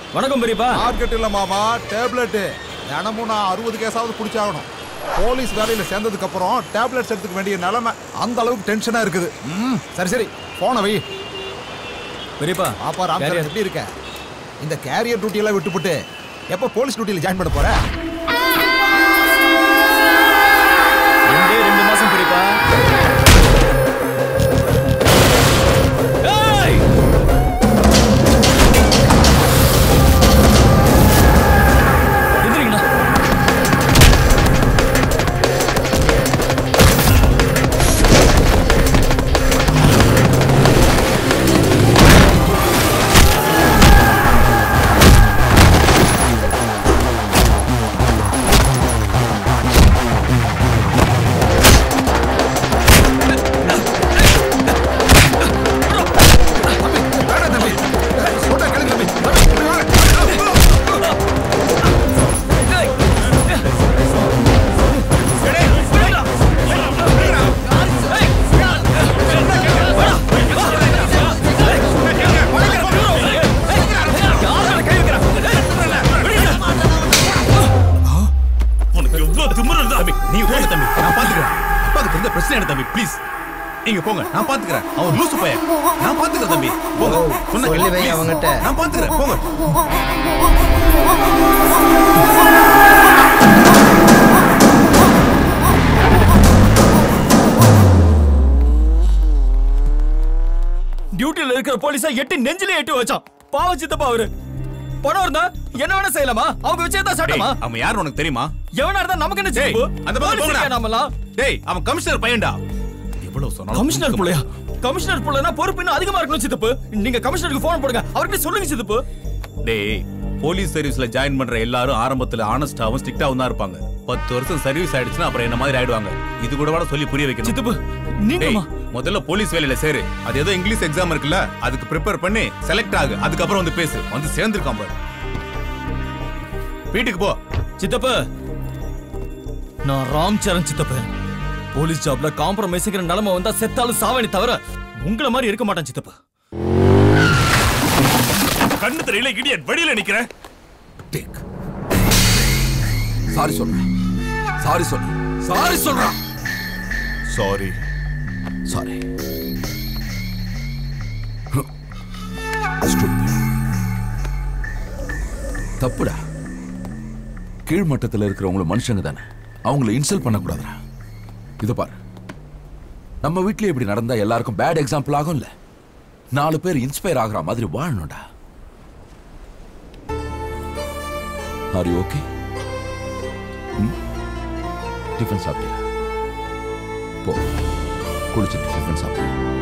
வணக்கம் பெரியப்பா மார்க்கெட் இல்ல மாமா டேப்லெட் தினமும் நான் அறுபது கேஸாவது குடிச்சாகணும் போலீஸ் வேலையில சேர்ந்ததுக்கு அப்புறம் டேப்லெட்ஸ் எடுத்துக்க வேண்டிய நிலைமை அந்த அளவுக்கு டென்ஷனா இருக்குது ம், சரி சரி போன வை பெரியப்பா பாப்பா ராம் carrier. எப்படி இருக்க இந்த கேரியர் டியூட்டி எல்லாம் விட்டுப்புட்டு எப்போ போலீஸ் டியூட்டியில் ஜாயின் பண்ண போற ரெண்டே ரெண்டு மாசம் பெரியப்பா ஏய்! எந்திரிங்கண்ணா. உனக்கு எவ்வளவு திமிரு இருந்தா தம்பி நீங்க போங்க தம்பி நான் பாத்துக்கிறேன் அப்பாக்கு தெரிஞ்ச பிரச்சனை இல்லை தம்பி ப்ளீஸ் நீங்க போங்க நான் பாத்துக்கிறேன் அவன் லூசு பையன் நான் பாத்துக்கிறேன் தம்பி போங்க சொன்ன சொல்லி வை please. அவன்கிட்ட. நான் பாத்துக்கிறேன் போங்க டியூட்டில இருக்கிற போலீஸா எட்டி நெஞ்சிலே எட்டி வச்சான் பாவம் சித்தப்பா அவரு பணம் இருந்தா என்ன வேணா செய்யலாமா அவங்க வச்சேதான் டேய், சட்டமா அவன் யாருன்னு உனக்கு தெரியுமா எவனா இருந்தா நமக்கு என்ன டேய், சித்தப்பு அந்த பக்கம் போலீஸ் போங்கடா. இல்லையா நாமெல்லாம் டேய் அவன் கமிஷனர் பையன்டா எவ்வளவு சொன்னாலும் கமிஷனர் தூக்க புள்ளையா கமிஷனர் புள்ளைனா பொறுப்பு இன்னும் அதிகமா இருக்கணும் சித்தப்பு நீங்க கமிஷனருக்கு போன் போடுங்க அவர்கிட்ட சொல்லுங்க சித்தப்பு டேய் போலீஸ் சர்வீஸ்ல ஜாயின் பண்ற எல்லாரும் ஆரம்பத்துல ஆனஸ்டாவும் ஸ்ட்ரிக்டாவும் தான் இருப்பாங்க பத்து வருஷம் சர்வீஸ் ஆயிடுச்சுன்னா அப்புறம் என்ன மாதிரி ஆயிடுவாங்க இது கூட கூட சொல்லி புரிய வைக்கணும் சித்தப்பு டேய், நீங்கம்மா முதல்ல போலீஸ் வேலையில சேரு அது ஏதோ இங்கிலீஷ் எக்ஸாம் இருக்குல்ல அதுக்கு ப்ரிப்பேர் பண்ணி செலக்ட் ஆகு அதுக்கப்புறம் வந்து பேசு வந்து சேர்ந்துருக்கான் பாரு வீட்டுக்கு போ சித்தப்பு நான் ராம் சரண் சித்தப்பு போலீஸ் ஜாப்ல காம்ப்ரமைஸ்ங்கிற நிலைமை வந்தா செத்தாலும் சாவணி தவிர உங்களை மாதிரி இருக்க மாட்டான் சித்தப்பு கண்ணு தெரியல இடியட் வழியில நிக்கிறேன் டேக் சாரி சொல்றேன் சாரி சொல்றேன் சாரி சொல்றேன் சாரி சாரி தப்புடா கீழ்மட்டத்தில் இருக்கிறவங்கள மனுஷங்க தானே அவங்கள இன்சல்ட் பண்ணக்கூடாதுடா இதை பாரு நம்ம வீட்லயே இப்படி நடந்தா எல்லாருக்கும் பேட் எக்ஸாம்பிள் ஆகும்ல நாலு பேர் இன்ஸ்பயர் ஆகுற மாதிரி வாழணும்டா ஆர் யூ ஓகே டிஃபன் சாப்பிட்டியா போ குளிச்சுட்டு டிஃபன் சாப்பிடு